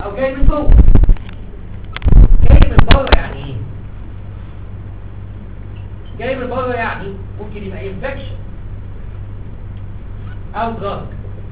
او جاي من جوه جاي من بره يعني ايه جاي من بره يعني ممكن يبقى انفكشن او دراج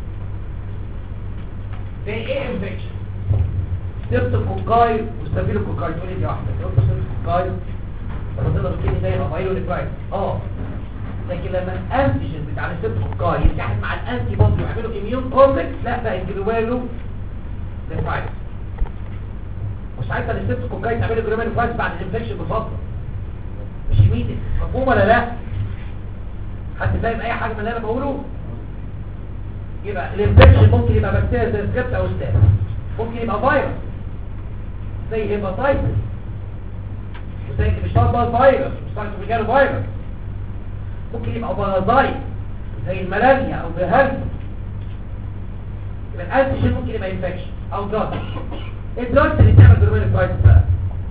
زي ايه انفكشن ستريبتوكوكاي وستافيلوكوكاي تقول لي دي واحده ستريبتوكوكاي لما تقدر تكتب زي الامايلو نيكرايت اه لكن لما الانتيجين بتاع الستريبتوكوكاي يتحد مع الانتي بودي ويعملوا اميون كومبلكس لا ده انجلوالو نيكرايت وساعتها الستريبتوكوكاي تعملوا جلومال نيكرايت بعد الانفكشن بفتره مش يميتك مفهوم ولا لا حد فاهم اي حاجه من اللي انا بقوله يبقى الانفكشن ممكن يبقى بكتيريا زي سكريبت او ستاف ممكن يبقى فيروس زي هيباتايتس وزي مش شرط بقى فيروس مش شرط مجال فيروس ممكن يبقى بارازايت زي الملاريا او الهرم يبقى الانتيجين ممكن يبقى انفكشن او دراج الدراج اللي بتعمل جلوميرال فايتس بقى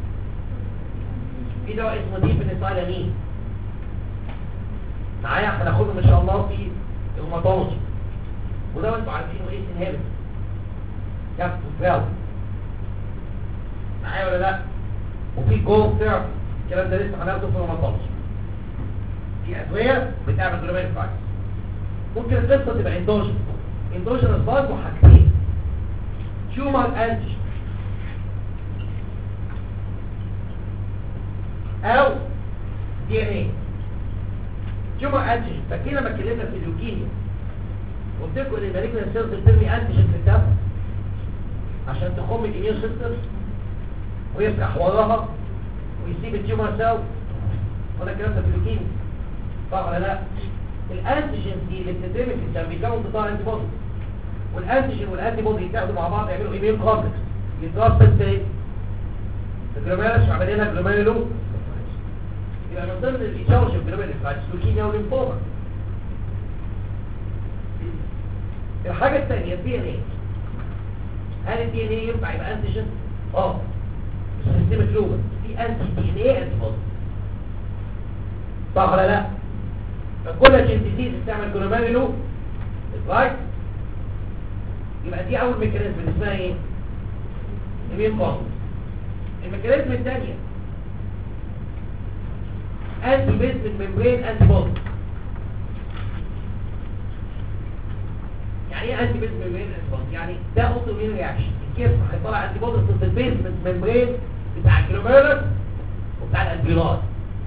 في دواء اسمه ديب بنسايلامين معايا هناخده ان شاء الله في الهيماتولوجي وده انتوا عارفينه ايه انهبت كابتو فراو معايا ولا لا وفي جو ثيرابي الكلام ده لسه هناخده في الهيماتولوجي في ادويه بتعمل جلوميرال فايتس ممكن القصه تبقى اندوجن اندوجن برضه حاجتين تيومر انتيجين او دي ان ايه تيومر انتيجين فاكرين لما اتكلمنا في اللوكيميا قلت لكم ان المالجنال سيلز بترمي انتيجين في الدم عشان تخم الاميون سيستم ويفتح وراها ويسيب التيومر سيل ولا الكلام ده في اللوكيميا صح ولا لا الانتيجين دي اللي بتترمي في الدم بيكون قطاع انتي بودي والانتيجين والانتي بودي يتاخدوا مع بعض يعملوا ايميون كومبلكس يترسب ازاي الجلوميرس عملنا جلوميرولو يبقى من ضمن الإيجارج الجلوميرال فايتس لوكيميا وليمفوما الحاجة الثانية الدي ان ايه هل الدي ان ايه ينفع يبقى انتيجين؟ اه سيستم كلوبر في انتي دي ان ايه انتي بودي صح ولا لا؟ فالكولاجين ديزيز بتعمل جلوميرولو رايت يبقى دي اول ميكانيزم اللي اسمها ايه؟ امين كومبلكس الميكانيزم الثانية انتي بيزمنت ممبرين انتي بودي يعني ايه انتي بيزمنت ممبرين انتي بودي يعني ده اوتو مين رياكشن الجسم هيطلع انتي بودي ضد البيزمنت ممبرين بتاع الجلوميرولس وبتاع الانتيلات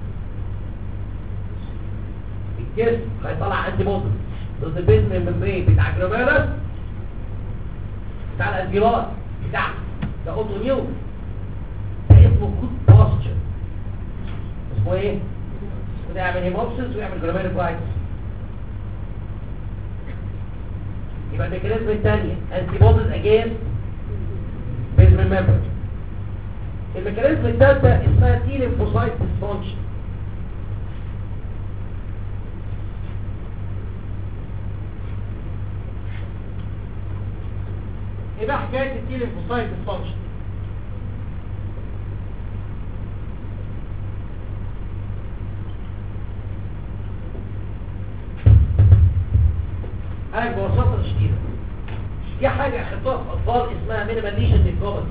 الجسم هيطلع انتي بودي ضد البيزمنت ممبرين بتاع الجلوميرولس بتاع الانتيلات بتاع ده اوتو ميون اسمه كود باستشر اسمه ايه وده يعمل هيموبسس ويعمل جلوميرال فايتس يبقى الميكانيزم الثانيه انتي بوديز اجين بيز ريمبر الميكانيزم الثالثه اسمها تي ليمفوسايت ديسفانكشن ايه بقى حكايه التي ليمفوسايت ديسفانكشن انا ببساطه شديده في حاجه اخدتوها في اطفال اسمها مينيمال ليجن نيكروباثي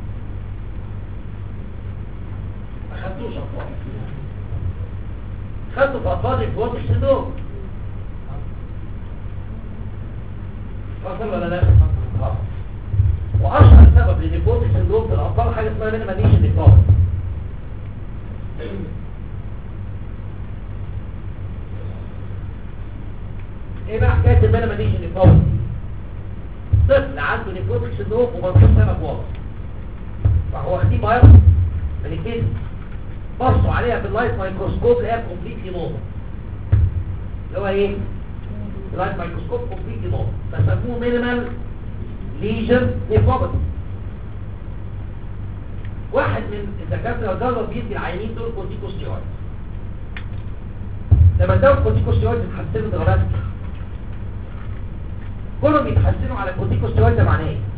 ما خدتوش اطفال خدتوا في اطفال الفوتش سيندروم فاصل ولا لا آه. واشهر سبب للنيكروباثي سيندروم في الاطفال حاجه اسمها مينيمال ليجن نيكروباثي ايه بقى حكايه المينيمال ليجن نيكروباثي طفل عنده نيكروتيك سيندروم ومفيش سبب واضح فهو واخدين بايوبسي من الجسم بصوا عليها باللايت مايكروسكوب لقاها كومبليتلي نورمال اللي هو ايه اللايت مايكروسكوب كومبليتلي نورمال فسموه مينيمال ليجن نيكروباثي واحد من الدكاتره جرب يدي العيانين دول كورتيكوستيرويد لما ادوا كورتيكوستيرويد اتحسنوا درجات كلهم يتحسنوا على الكورتيكوستيرويد ده معناه ايه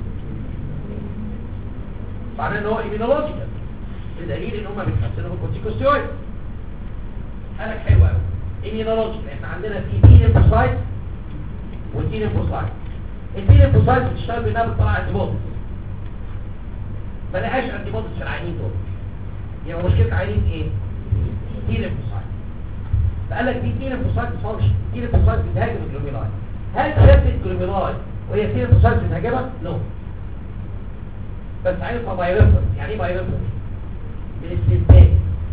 معناه ان هو ايمينولوجيكال بدليل ان هم بيتحسنوا بالكورتيكوستيرويد قالك حلو قوي ايمينولوجيكال احنا عندنا في تي ما لقاش انتي بوديز في العينين دول يبقى مشكله العينين ايه دي ليمفوسايت فقال لك دي دي ليمفوسايت فانكشن دي ليمفوسايت بتهاجم الجلوميرولاي هل شافت الجلوميرولاي وهي في ليمفوسايت بتهاجمها نو بس عارفها بايرفر يعني ايه بايرفر بالاستنتاج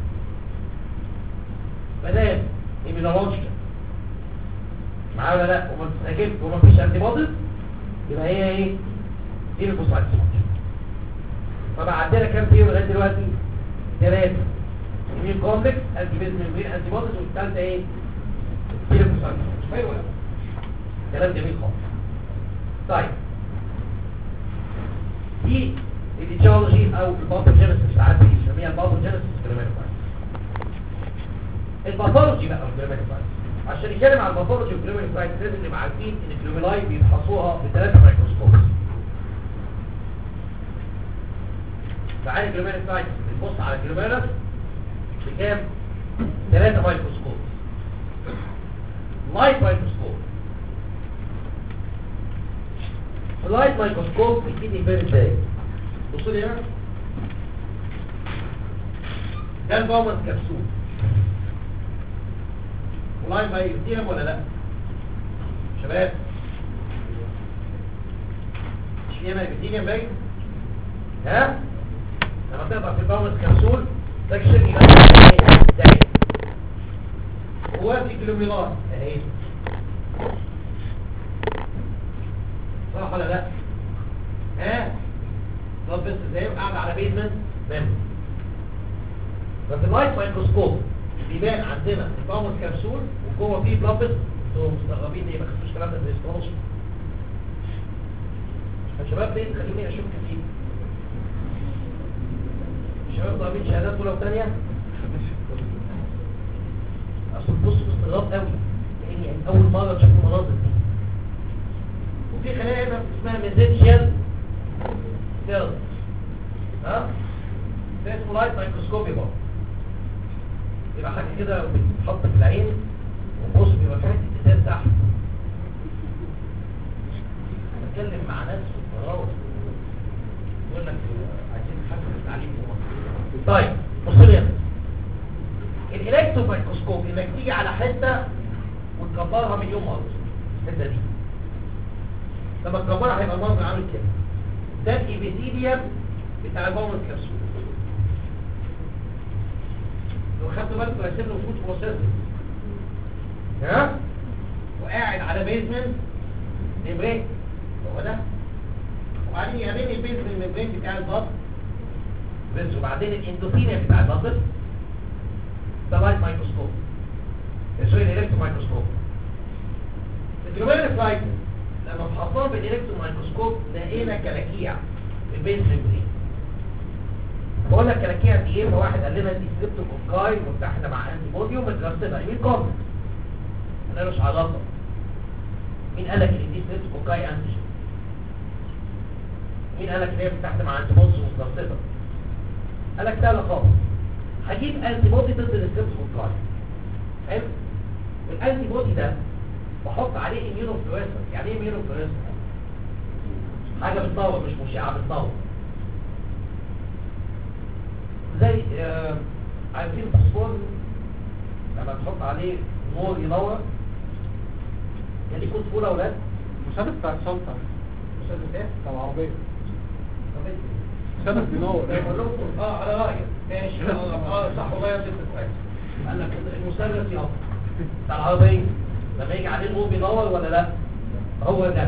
مدام ايمينولوجيا معايا ولا لا وما بتتاكلش وما فيش انتي بوديز يبقى هي ايه دي ليمفوسايت طبعا عندنا كام فيهم لغايه دلوقتي ثلاثه مين كومبلكس انتي بيز ممبرين انتي بوديز والثالثه ايه دي ليمفوسايت حلو قوي كلام جميل خالص طيب دي الايتيولوجي او الباثوجينيسيس ساعات بنسميها الباثوجينيسيس جراماتيكايز الباثولوجي بقى الجراماتيكايز عشان نتكلم عن الباثولوجي والجراماتيكايز لازم نبقى عارفين ان الجلوميلاي بيفحصوها بثلاثه مايكروسكوب تعالى الجلوميلاي بنبص على الجلوميلاي بكام؟ ثلاثه مايكروسكوب لايت مايكروسكوب اللايت مايكروسكوب بيديني يبان ازاي بصوا لي هنا ده الباومنت كبسول واللايت ما يديهم ولا لا شباب مش فيها ما بيديهم باين ها لما تقطع في الباومنت كبسول ده الشيء يبقى ده هو في كيلوميلار اهي صح ولا لا ها طب بس زي قاعد على بيزمنت مم ففي اللايت مايكروسكوب بيبان عندنا الباومنت كبسول وجوه فيه بلابس انتوا مستغربين ليه ما خدتوش الكلام ده في الاسترولوجي الشباب ليه خليني اشوف كتير الشباب ضاربين شهادات اولى وثانيه اصل بص باستغراب قوي يعني يعني اول مره تشوف المناظر دي وفي خلايا هنا اسمها ميزيتشيال سيلز ها ده اسمه لايت مايكروسكوبي برضه يبقى حاجه كده بتتحط في العين وبص بيبقى في حته ازاز تحت بتكلم مع ناس في الطراوه يقول لك عايزين نحسن التعليم في مصر طيب بص لي هنا الالكترو مايكروسكوب انك تيجي على حته وتكبرها مليون مره الحته دي لما تكبرها هيبقى المنظر عامل كده ده الابيثيليوم بتاع الباومنت كبسول لو خدتوا بالكم هيسيب له فود بروسيسور ها وقاعد على بيزمنت ميمبرين هو ده وبعدين يقابلني البيزمنت ميمبرين بتاع البطن بس وبعدين الاندوثيليا بتاع البطن ده لايت مايكروسكوب سوري الالكترو مايكروسكوب الجلوميرال فلايت لما فحصناها بالالكترو مايكروسكوب لقينا كلاكيع في البيز ميمبرين بقول لك كلاكيع دي ايه فواحد قال لنا دي ستريبتوكوكاي متحده مع انتي بودي ومترسبه مين قام انا مش علاقه مين قال لك ان دي ستريبتوكوكاي انتيجين مين قال لك ان هي متحده مع انتي بودي ومترسبه قال لك لا لا خالص هجيب انتي بودي ضد الستريبتوكوكاي حلو الانتي بودي ده بحط عليه اميونو فلوريسنس يعني ايه اميونو فلوريسنس حاجه بتنور مش مشعه بتنور زي آه عارفين الفوسفور لما تحط عليه نور ينور يعني يكون فول اولاد مسدس بتاع الشنطة مسدس ايه بتاع العربية طب إيه؟ مسدس بينور بقول لكم اه على رايك ماشي اه آه، صح والله يا ست كويس قال لك المثلث ينور بتاع العربيه لما يجي عليه نور بينور ولا لا هو ده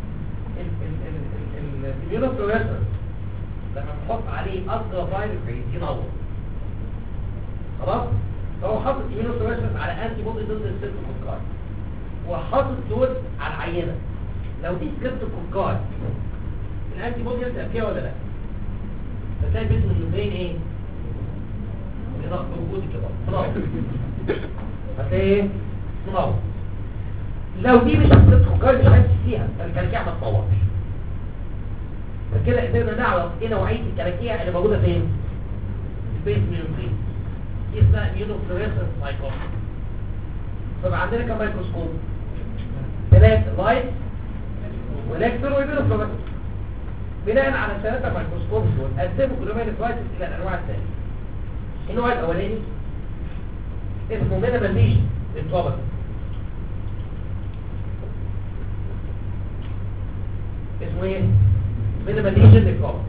الاميونوفلوريسنس لما بنحط عليه الترا فايروس ينور خلاص فهو حاطط اميونوفلوريسنس على انتي بودي ضد السيرتوكوكاي وحاطط دول على العينه لو دي سيرتوكوكاي الانتي بودي يبدا فيها ولا لا فتلاقي باسم الممبرين ايه منور موجود كده منور هتلاقي ايه منور لو دي مش هتدخل مش هتحس فيها فالكلاكيع ما تطورش فكده قدرنا نعرف ايه نوعيه الكلاكيع اللي موجوده فين في البيت ميمبرين دي اسمها immunofluorescence microscope طبعا عندنا كم بناء على ثلاثة ميكروسكوب دول قسموا جلوميريكوايتس الى الانواع الثانية النوع الاولاني اسمه مينيمال ليجن التوبر اسمه ايه مينيمال ليجن التوبر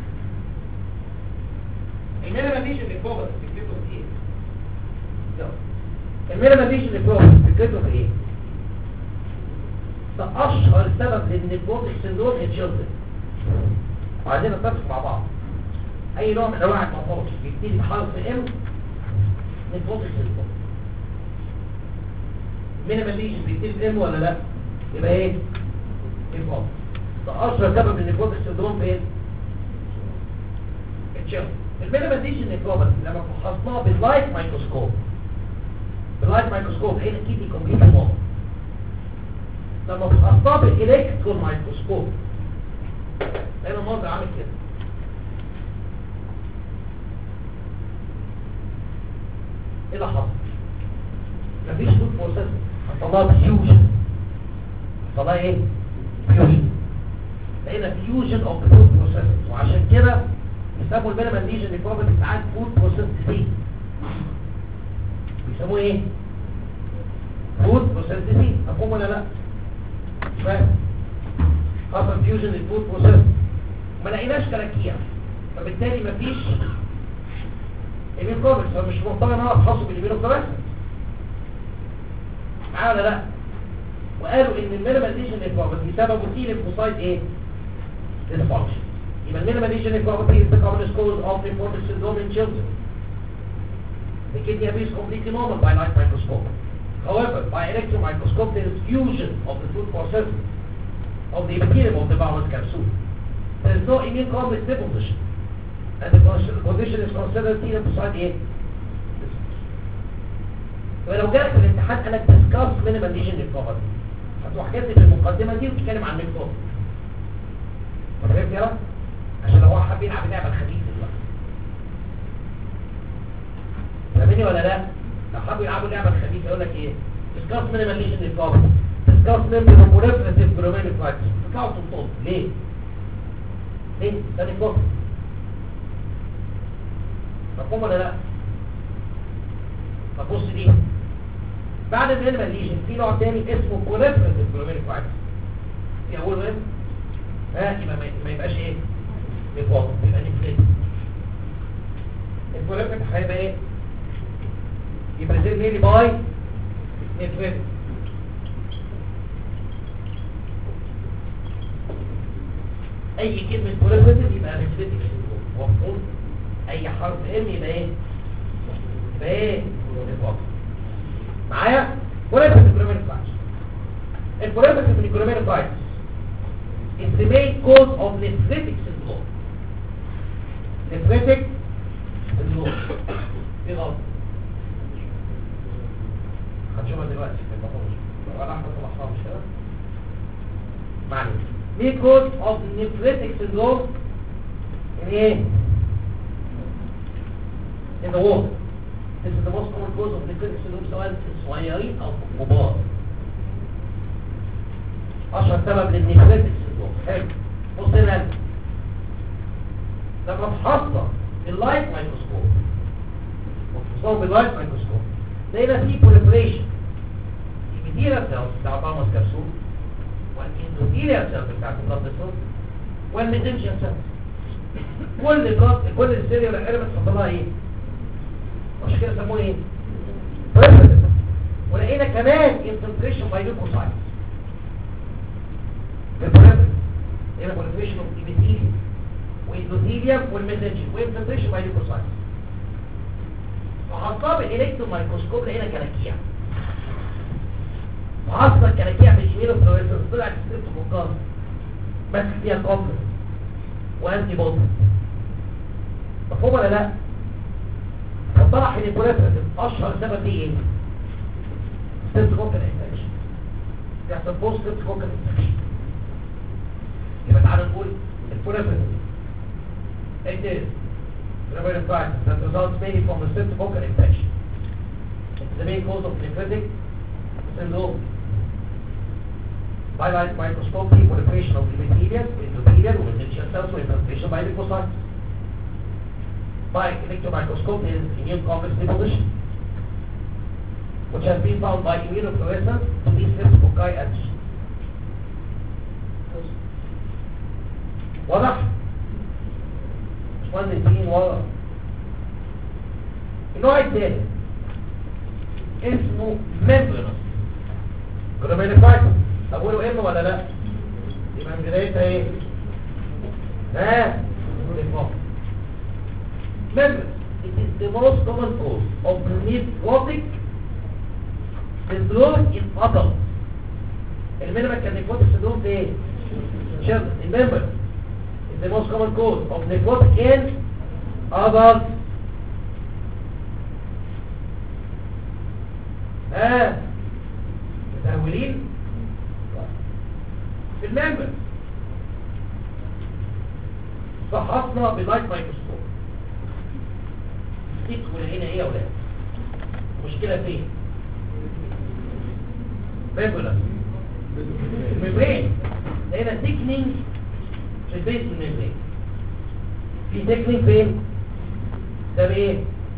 المينيمال ليجن التوبر فكرته في ايه يلا. المينيمال ليجن التوبر فكرته في ايه ده اشهر سبب للنيكوتيك سندروم الجلد وعايزين نتفق مع بعض اي نوع من انواع التوبر بيبتدي بحرف ام نيكوتيك سندروم مينيمال ليجن بيبتدي بام ولا لا يبقى ايه نيكوتيك ده اشهر سبب للنيكوتيك سندروم فين الجلد المينيمال ليجن نيكوتيك لما فحصناه باللايت مايكروسكوب باللايت مايكروسكوب هنا كيدي كومبليت موضوع لما فحصناه بالالكترون مايكروسكوب هنا المنظر عامل كده ايه اللي حصل مفيش فود بروسيس حصلها فيوجن حصلها ايه فيوجن لقينا فيوجن اوف فود بروسيس وعشان كده بيسموا المينيمال ليجن ريكوفري ساعات فود بروسيس ديزيز بيسموه ايه فود بروسيس ديزيز مفهوم ولا لا مش فاهم حصل فيوجن للفود بروسيس ما لقيناش كلاكيع فبالتالي مفيش ايمين كوميكس فمش مضطر ان انا افحصه بالايمين كوميكس معايا ولا لا وقالوا ان المينيمال ليجن للبروبرتي سببه سي ليمفوسايت ايه dysfunction يبقى المينيمال ليجن للبروبرتي is the commonest cause of lymphotic syndrome in children the kidney abuse is completely normal by light microscope however by electron microscope there is fusion of the food process of the epithelium of the bowel capsule there is no immune complex deposition and the condition is considered T lymphocyte ايه ولو جالك في الامتحان انا ديسكاس مينيمال ليجن ريكفري هتروح كاتب المقدمه دي وتتكلم عن النكتور فهمت يلا عشان لو هو حابب يلعب لعبه خفيفه دلوقتي فاهمني ولا لا لو حابب يلعبوا اللعبه الخفيفه يقول لك ايه ديسكاس مينيمال ليجن ريكفري ديسكاس مينيمال بوليفريتيف جلوميريك فاكس تطلعوا تنطوا ليه ليه ده نكتور مفهوم ولا لا طب بص دي بعد المينيمال ليجن في نوع تاني اسمه بروليفريتيف جلوميريك فاكس في اوله ايه ها يبقى ما- ما يبقاش ايه نفاق يبقى نفلت البروليفريتيف هيبقى ايه يبقى زي ميلي باي نفلت اي كلمه بروليفريتيف يبقى نفلتك مفهوم اي حرف ام يبقى ايه يبقى ايه نفاق معايا بروليفريتيف جلوميريك فاكس البروليفريتيف جلوميريك فاكس is the main cause of nephritic syndrome. Nephritic syndrome. دي غلط. هتشوفها دلوقتي في المفروض. ولا احنا طلعها مش كده؟ معنى. main cause of nephritic syndrome in ايه؟ in the water. This is the most common cause of nephritic syndrome سواء في الصغيرين او في الكبار. اشهر سبب للنيفريتك سيندروم حلو بص هنا لما فحصنا اللايت مايكروسكوب وفحصناه باللايت مايكروسكوب لقينا فيه بوليفريشن الابيثيليال سيلز بتاع طامس كبسول والاندوثيليال سيلز بتاعت البلاد سيلز والميدنشن سيلز كل البلاد كل السيريال اليمنتس حصل لها ايه؟ مش كده سموه ايه؟ proliferative. ولقينا كمان infiltration by leukocytes البوليفريشن هنا بوليفريشن اوف ايبيثيليوم واندوثيليوم والميزنجين وانفلتريشن باي ليوكوسايت فحطها بالالكترون مايكروسكوب لقينا كلاكيع وحصل الكلاكيع بالشميل فلوريسنس طلعت ستريبتوكوكاس ماسك فيها كومبلكس وانتي بودي مفهوم ولا لا؟ فطرح ان البوليفريتيف اشهر سبب ليه ايه؟ ستريبتوكوكال انفكشن يحصل بوست ستريبتوكوكال انفكشن يبقى تعالى نقول البوليفريتيف It is Remember fact that results mainly from the streptococcal infection. It's the main cause of nephritic syndrome. by light microscopy proliferation of epithelial, endothelial, meningeal cells with infiltration by lymphocytes. By electron microscope is immune complex deposition, which has been found by immunofluorescence to be streptococci antigen. واضح؟ مش مهندسين واضح النوع الثاني اسمه ممبرنس جلوميريفايتس اوله ام ولا لا يبقى من بدايتها ايه ها ليمفوما members it is the most common cause of nephrotic syndrome in adults المينيمال كان nephrotic syndrome في ايه children remember it's the most common cause of nephrotic in adults ها متأولين في المنبر فحصنا بلايت مايكروسكوب تيك ولقينا ايه يا ولاد المشكلة فين ممبر الممبرين لقينا تيكنينج في البيت من الممبرين في تيكنينج فين ده بايه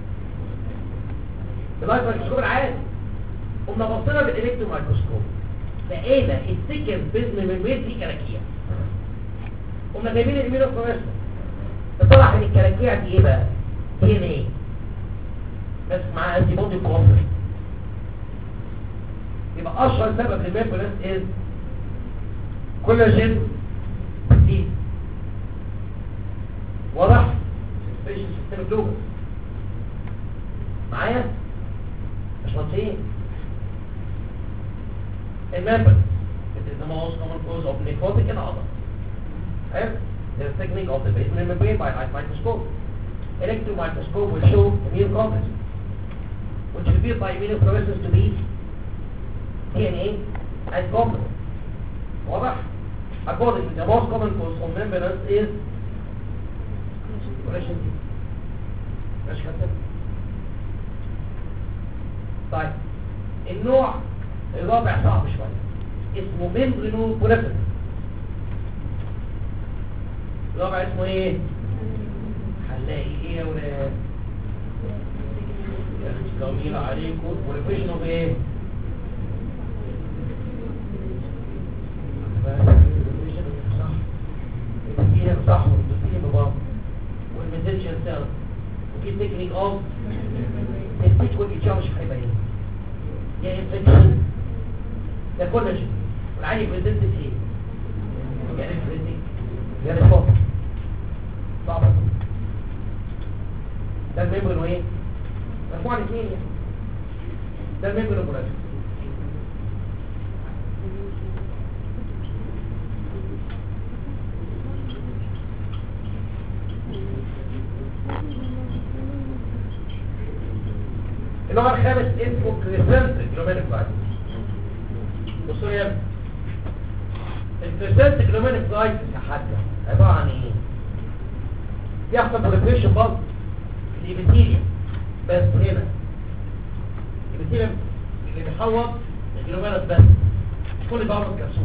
بلايت مايكروسكوب العادي قمنا بصينا بالالكترون مايكروسكوب لقينا السكن بيزن الممبرين فيه كراكيع قمنا جايبين الامينوفلوريسنس طلع ان الكراكيع دي ايه بقى دي ان ايه بس مع انتي بودي كومبلكس يبقى اشهر سبب للميمبرنس از كولاجين دي واضح سبيشال سيستم جلوبس معايا مش مطيئين Remember, it is the most common cause of necrotic in adults. Right? The technique of the basement membrane by light microscope. Electron microscope will show immune complex, which is revealed by immunofluorescence to be DNA and complex. واضح? Accordingly, the most common cause of membranous is collagen D. ماشي كده؟ طيب النوع الرابع صعب شوية اسمه ممبرينو بوليفن الرابع اسمه ايه هنلاقي ايه يا ولاد يا اخي جميل عليكم بوليفيشن اوف ايه صح التفكير صح والتفكير ببعض والميزنشن سيل وفي تكنيك اوف التيك والإجابة مش هيبقى ايه يا انفكشن ده كولاجين والعالي بريزنت ايه يا ريفريزنت يا ريفوت صعبة ده الميمبرين وايه مجموعة الاثنين يعني ده الميمبرين كولاجين النوع الخامس اسمه كريسنت جلومينيك فايتس بصوا يا ابني الكريسنت جلومينيك فايتس يا حاجة عبارة عن ايه؟ بيحصل بوليفريشن برضه في الابيثيليوم بس هنا الابيثيليوم اللي بيحوط الجلومينيك بس كل بعض الكبسول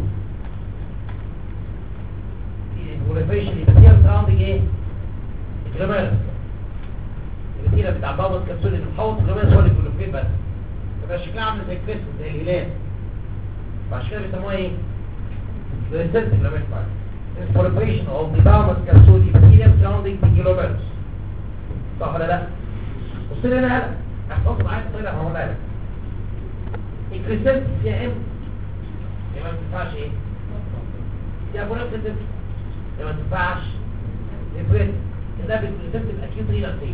البوليفريشن الابيثيليوم سراوندنج ايه؟ الجلومينيك الكتيرة بتاع بابا الكبسول اللي محوط الجلوميرس هو اللي كلوفين بس يبقى شكلها عامل زي كريسمس زي الهلال فعشان كده بيسموها ايه؟ ريسيرت جلوميرس بعد proliferation of the bowel capsule epithelium surrounding the glomerulus صح ولا لا؟ بص لي هنا هلا احفظ معايا الطريقه هقولها لك الكريسنت فيها ام يبقى ما تنفعش ايه؟ يا ابو نفس الدم يبقى ما تنفعش افرد ده بالكريسنت الاكيوت رينال فين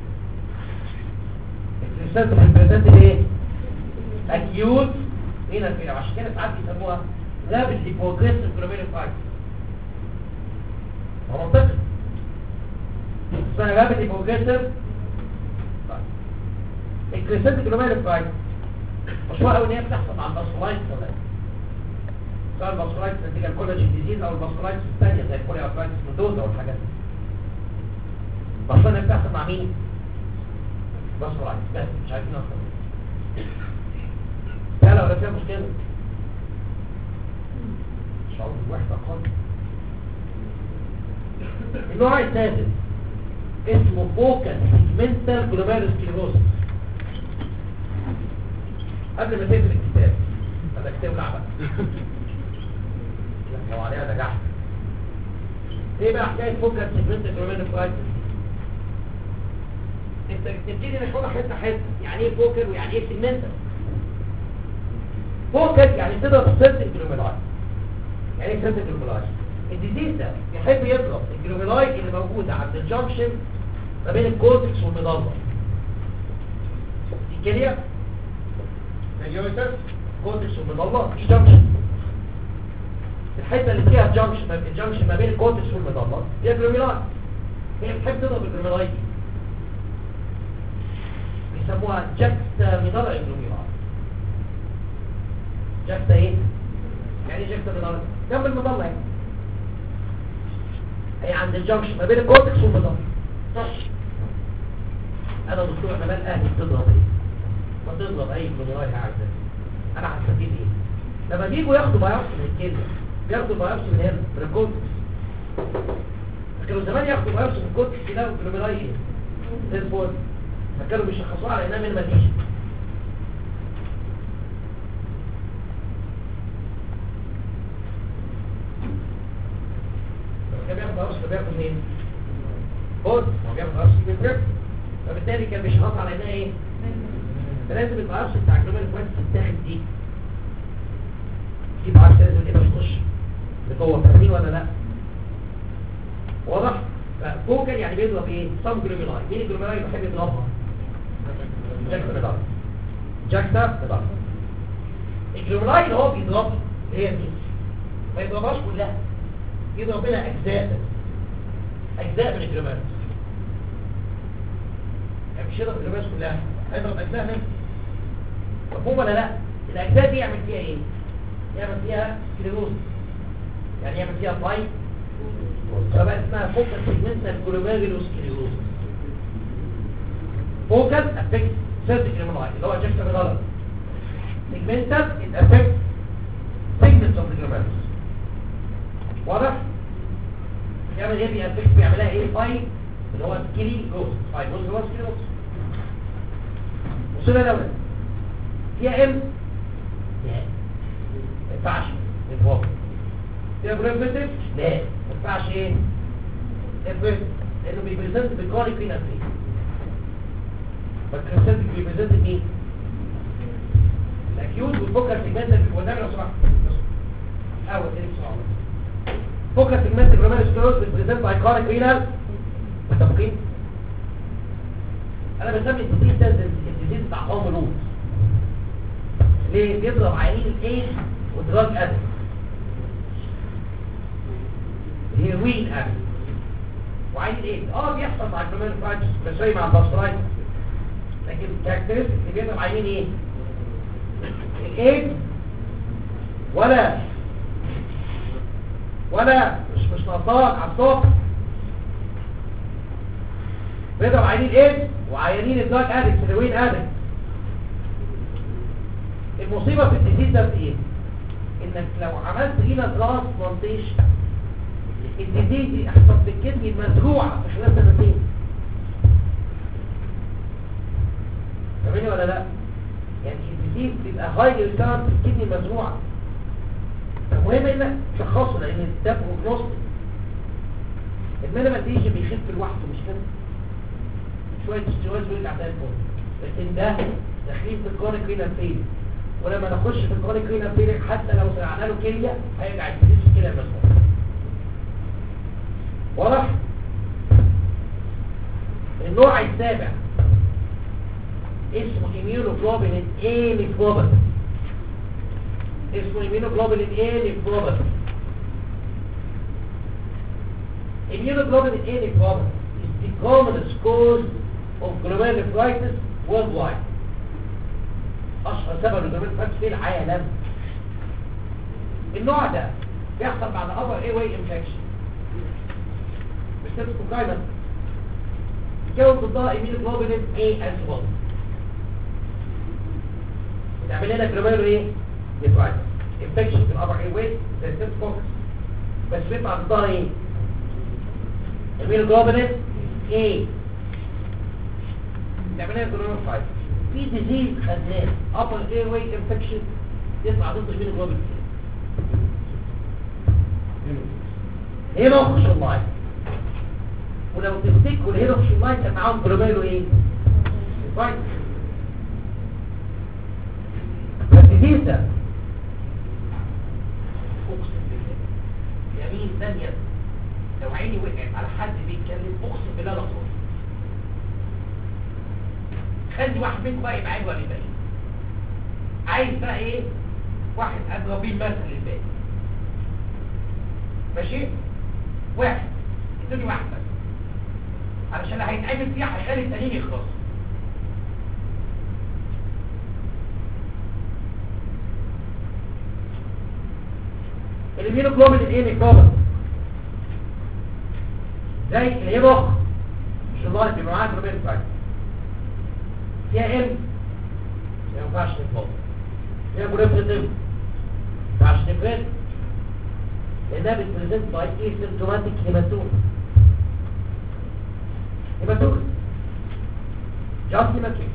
الكريسنت بالكريسنت ايه؟ اكيوت رينال فين عشان كده ساعات بيسموها رابيدلي بروجريسيف جلوميريك فايت هو منطقي اسمها رابيدلي بروجريسيف الكريسنت جلوميريك فايت مشهور قوي ان هي بتحصل مع الباسكولايتس ولا ايه؟ سواء الباسكولايتس نتيجه الكولاجين ديزيز او الباسكولايتس الثانيه زي البولي ارثرايتس ميدوزا والحاجات دي باسكولايتس بتحصل مع مين؟ باسكولايتس بس مش عارفين اكتر لا لا ولا فيها مشكله شعور بالوحدة خالص النوع السادس اسمه فوكال سيجمنتال جلوميرولوس سكليروسيس قبل ما تقفل الكتاب هذا كتاب لعبة لو عليها نجحت ايه بقى حكاية فوكال سيجمنتال جلوميرولوس سكليروسيس انت تبتدي ناخدها حته حته يعني ايه فوكال ويعني ايه سيجمنتال فوكال يعني تضرب السيرت الجلوميرولاي يعني ايه سيرت الجلوميرولاي الديزيز ده يحب يضرب الجلوميرولاي اللي موجوده عند الجنكشن ما بين الكورتكس والمضله دي كليه اليوتر كورتكس والمضله دي جنكشن الحته اللي فيها جنكشن ما بين الجنكشن ما بين الكورتكس والمضله هي الجلوميرولاي هي بتحب تضرب الجلوميرولاي دي بيسموها جكتا مضلع الجلوميرولاي جكتا ايه؟ يعني ايه جكتا مضلع جنب المضلة يعني هي عند الجنكشن ما بين الكورتكس والمضلة انا دكتور عمال اهلي بتضرب ايه؟ ما تضرب اي جلوميرولاي عندك انا هستفيد ايه؟ لما بيجوا ياخدوا بايوبسي من الكليه بياخدوا بايوبسي من هنا من الكورتكس كانوا زمان ياخدوا بايوبسي من الكورتكس يلاقوا الجلوميرولاي ايه؟ زي الفل فكانوا بيشخصوها على انها من مدينة كان بياخد أرش فبياخد منين؟ بود هو بياخد أرش من بريك فبالتالي كان بيشخص على انها ايه؟ فلازم الأرش بتاع الجمال الكويس تتاخد دي دي بعرف لازم ايه تخش بقوة فاهمين ولا لا؟ واضح؟ فوكل يعني بيضرب ايه؟ صم جلوميلاي مين الجلوميلاي اللي بيحب يضربها؟ جاكسا مدار جاكسا مدار الجلوميلاي اللي هو بيضربها اللي هي دي ما يضربهاش كلها يضرب لها اجزاء اجزاء من الجلوميلاي يعني مش يضرب الجلوميلاي كلها هيضرب اجزاء منها مفهوم ولا لا الاجزاء دي يعمل فيها ايه يعمل فيها سكليروز يعني يعمل فيها فايت فبقى اسمها فوكال سيجمنتال جلوميرولوس سكليروز فوكال افكت سيرت جلوميرولاي اللي هو جاكسا ميدالر سيجمنتال ات افكت سيجمنتس اوف جلوميرولوس واضح يعمل ايه بيأفكت بيعملها ايه فاي اللي هو سكيلي جوز فاي جوز اللي هو سكيلي جوز وصلنا الاول فيها ام لا ما ينفعش نتوقف فيها بريمتيف لا ما ينفعش ايه افكت لانه بيبريزنت بالكونيك فينا فيه فالكريستالتك بيبريزنت مين الاكيوت والفوكال سيجمنتال والنبي لو سمحت اول تاني بسرعه فوكال سيجمنتال جلوميرولوس سكليروز بيبريزنت باي كونيك رينال متفقين انا بسمي الديزيز ده الديزيز بتاع قوم لوط ليه بيضرب عينين الايد ودراج ادم هيروين ادم وعين الايد اه بيحصل مع الجلوميرولوس بس زي مع الباسترايتس لكن الكاركترستيك اللي بيضرب عينين ايه الايد ولا ولا مش مش نقطات على الصوت بيضرب عينين الايد وعينين الدارك ادكس الهوين ادكس المصيبة في الديزيز ده في ايه انك لو عملت هنا ترانسبلانتيشن الديزيز دي احسن في الكدني المزروعة في خلال سنتين فاهمني ولا لا يعني الديزيز بيبقى هاي ريكارد في الكدني المزروعة المهم انك تشخصه لان ده بروجنوستيك المينيماليزيشن بيخف لوحده مش كده شويه استواز ويرجع زي الفل لكن ده داخلين في الكرونيك رينال فيل ولما نخش في الكرونيك رينال فيل حتى لو زرعنا له كليه هيرجع الديزيز في الكليه المزروعه واضح النوع السابع اسمه immunoglobulin A nephropathy اسمه immunoglobulin A nephropathy immunoglobulin A nephropathy is the commonest cause of glomerulonephritis worldwide اشهر سبب للجلوميرولونيفرايتس في العالم النوع ده بيحصل بعد upper airway infection بسبب كوكاينس يتكون ضدها immunoglobulin A antibody بتعمل لنا جلوميرولو ايه؟ نفرايتس انفكشن في الابر اي ويت زي السيبت فوكس بس بيطلع ضدها ايه الميلوجلوبين ايه تعملها جلوبين 5 في ديزيز خدناه ابر اي ويت انفكشن يطلع ضد الميلوجلوبين ايه موقف اللاين ولو تفتكروا الهيرو في اللاين كان معاهم جلوبينو ايه فايت بس دي ده اقسم بالله يمين ثانية لو عيني وقعت على حد بيتكلم اقسم بالله لا صوت خلي واحد منكم بقى يبقى عينه ولا يبقى عايز بقى ايه واحد اضرب بيه المثل الباقي ماشي واحد ادوني واحد بس علشان اللي هيتعمل فيه هيخلي التانيين يخلصوا الامينوجلوبين الايه نيكوبر زي اللي هي مخ مش الله اللي معاه جلوبين فايت فيها ام ما ينفعش نتفاضل فيها مريفريتيف ما ينفعش نفرد لانها بتبريزنت باي اسيمتوماتيك هيماتوم هيماتوم جاست هيماتوم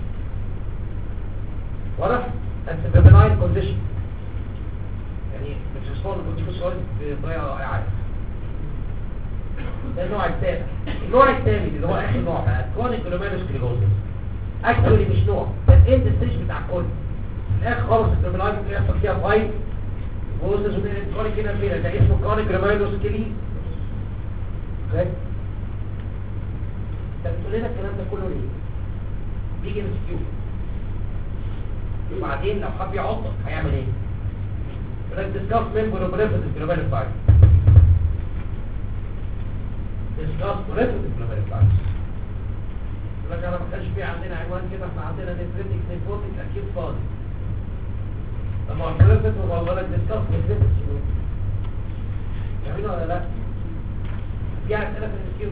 واضح؟ انت بناين كونديشن يعني مش ريسبوند كنت في سؤال بطريقه رائعه ده النوع الثاني النوع الثاني اللي هو اخر نوع بقى كونيك جلوميروسكليروزس اكشولي مش نوع بس انت الستيج بتاع الكل في الاخر خالص الجلوميرولايت ممكن يحصل فيها فايت ووزز ومن الكونيك هنا فين ده اسمه كونيك جلوميروسكلي اوكي طب بتقول لنا الكلام ده كله ليه؟ بيجي مسكيو وبعدين لو حب يعضك هيعمل ايه؟ Let's discuss member of reference global fire. Discuss reference global fire. لك انا ما كانش في عندنا عنوان كده احنا عندنا نفرتك نفوتك اكيد فاضي لما عرفت وبقول لك ديسكاس نفرتك جميل ولا لا؟ في اسئله في السكيو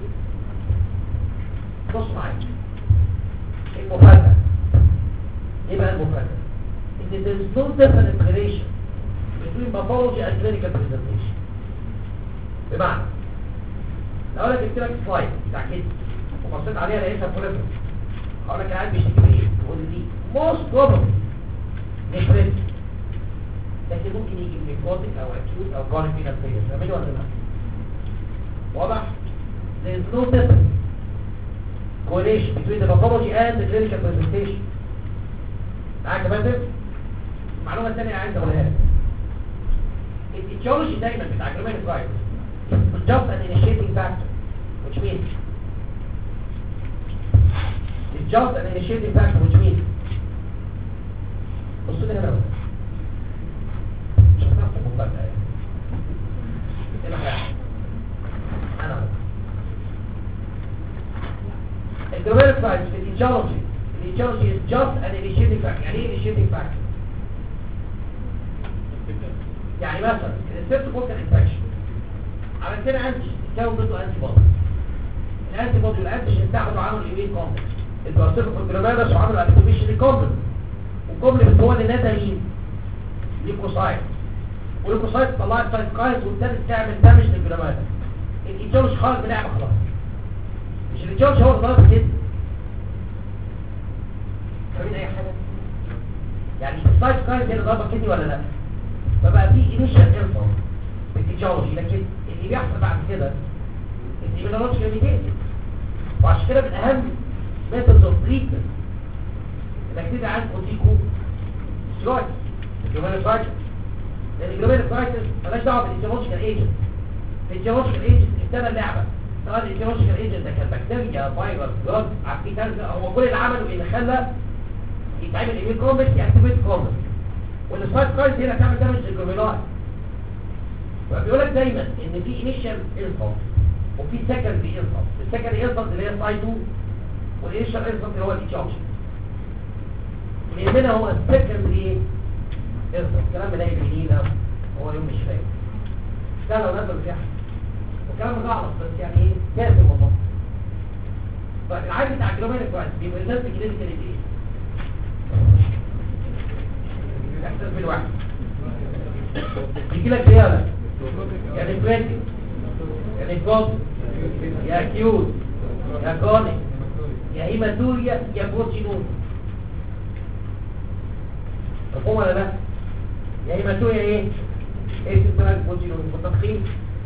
بص معايا المفاجاه ايه بقى المفاجاه؟ ان there is no different relation between pathology and clinical presentation بمعنى لو انا جبت لك سلايد بتاع كده وبصيت عليها لقيتها بريفرنس هقول لك العيال بيشتكي من ايه تقول لي موست بروبلي نفرنس لكن ممكن يجي من نيكوتيك او اكيوت او كارنيك فينال فيلير فاهمين ولا لا واضح there is no difference correlation between the pathology and the clinical presentation معاك يا فندم المعلومه الثانيه عايز اقولها لك الاتيولوجي دايما بتاع جلوميريك فايروس is just an initiating factor which means it's just an initiating factor which means بصوا لي هنا بس مش هتعرف مفاجأة يعني ايه اللي هيحصل انا اهو الجلوميريك فايروس في الاتيولوجي الاتيولوجي is just an initiating factor يعني ايه initiating factor يعني مثلا السيرت بوكر انفكشن عملت لنا انتي تكون ضده انتي بودي الانتي بودي والانتيجين اتحدوا عملوا ايمين كومبلكس البارسيفيك جلوميرس وعملوا اكتيفيشن للكومبلكس والكومبلكس هو اللي نادى مين ليكوسايت والليكوسايت طلعت سايتوكاينز وابتدت تعمل دامج للجلوميرس الايتيولوجي خارج من اللعبه خلاص مش الايتيولوجي هو خلاص كده فاهمين اي حاجه يعني السايتوكاينز هي اللي ضربه كدني ولا لا فبقى في انيشال انفو بالتكنولوجي لكن اللي بيحصل بعد كده الاميونولوجيا ميديتد وعشان كده من اهم ميثودز اوف تريتمنت انك تدعي عن كورتيكو سترويد الجلوميرولايتس لان الجلوميرولايتس مالهاش دعوه بالايتيولوجيكال ايجنت الايتيولوجيكال ايجنت ابتدى اللعبه سواء الايتيولوجيكال ايجنت ده كان بكتيريا فيروس جراد عفريت هو كل اللي عمله اللي خلى يتعمل ايميل كومبلكس ياكتيفيت كومبلكس والسايت كارد هنا تعمل دامج للجلوميرولاي فبيقول لك دايما ان في انيشال انفلت وفي سكندري انفلت السكندري انفلت اللي هي سايت 2 والانيشال انفلت اللي هو الايتشارج اللي يهمنا هو السكندري انفلت الكلام ده يجي ده هو يوم مش فاهم ده لو نزل فيها والكلام ده غلط بس يعني ايه كاتب والله طيب العادي بتاع الجلوميرولاي بيبقى نفس كلينيكال ايه الاحساس بالوحده يجي لك ايه ولا يعني بريتك يعني كوب يا كيوت يا كوني يا هيماتوريا يا بورتينون مفهوم ولا لا يا هيماتوريا ايه ايه اسمها البورتينون متفقين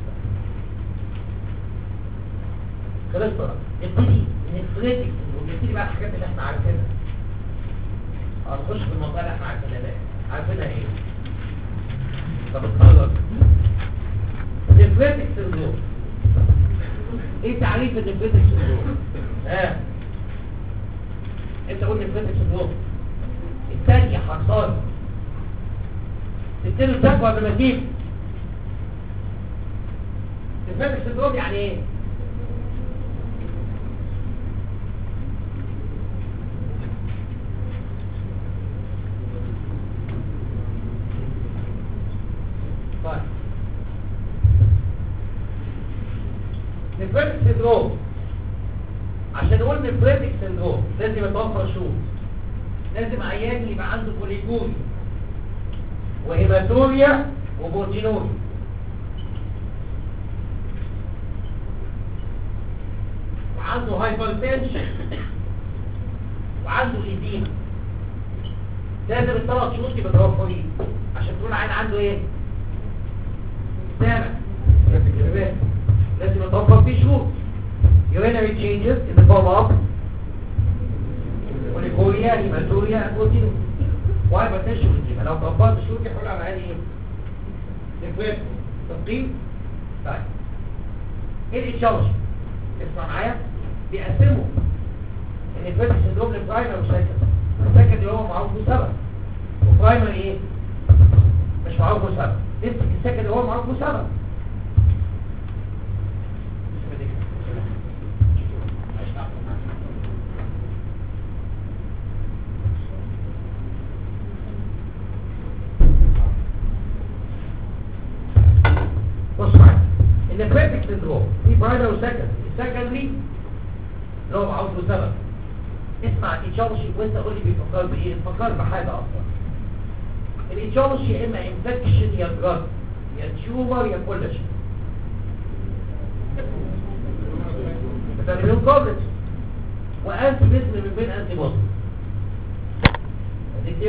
خلصت بقى نبتدي نفرتك ونبتدي بقى الحاجات اللي احنا عارفينها هنخش في المنطقه اللي احنا عارفينها بقى عارفينها ايه طب اتفرج نفرتك سندروم ايه تعريف النفرتك سندروم ها انت قول نفرتك سندروم الثانية حصان تبتدي تقوى قبل ما تجيب نفرتك سندروم يعني ايه طيب نفرتك سندروم عشان نقول نفرتك سندروم لازم يتوفر شروط لازم عيان يبقى عنده بوليجوري وهيماتوريا وبورتينوريا وعنده هايبرتنشن وعنده ايديما لازم الثلاث شروط يبقى متوفرين عشان تقول عين عنده ايه سامع لازم يتوفر فيه شروط urinary changes in the form of وليكوريا هيماتوريا بروتين وهايبرتنشن والجيما لو طبقت الشروط يحول على عادي ايه نفرت تقييم طيب ايه الاتشارج اسمع معايا بيقسموا النفرت سندروم لبرايمري وسكند السكند اللي هو معروف له سبب وبرايمري ايه مش معروف له سبب امسك السكند اللي هو معروف له سبب بص معايا النفرتك سندروم في برايمري وسكند السكندري اللي هو معروف له سبب اسمع ايتشارجي وانت قول لي بيفكر بايه بيفكر بحاجه اصلا الايتشارجي يا اما انفكشن يا دراج يا تيومر يا كل شيء بتعملون كوبلت وانتي باسم من بين انتي بوزيتيف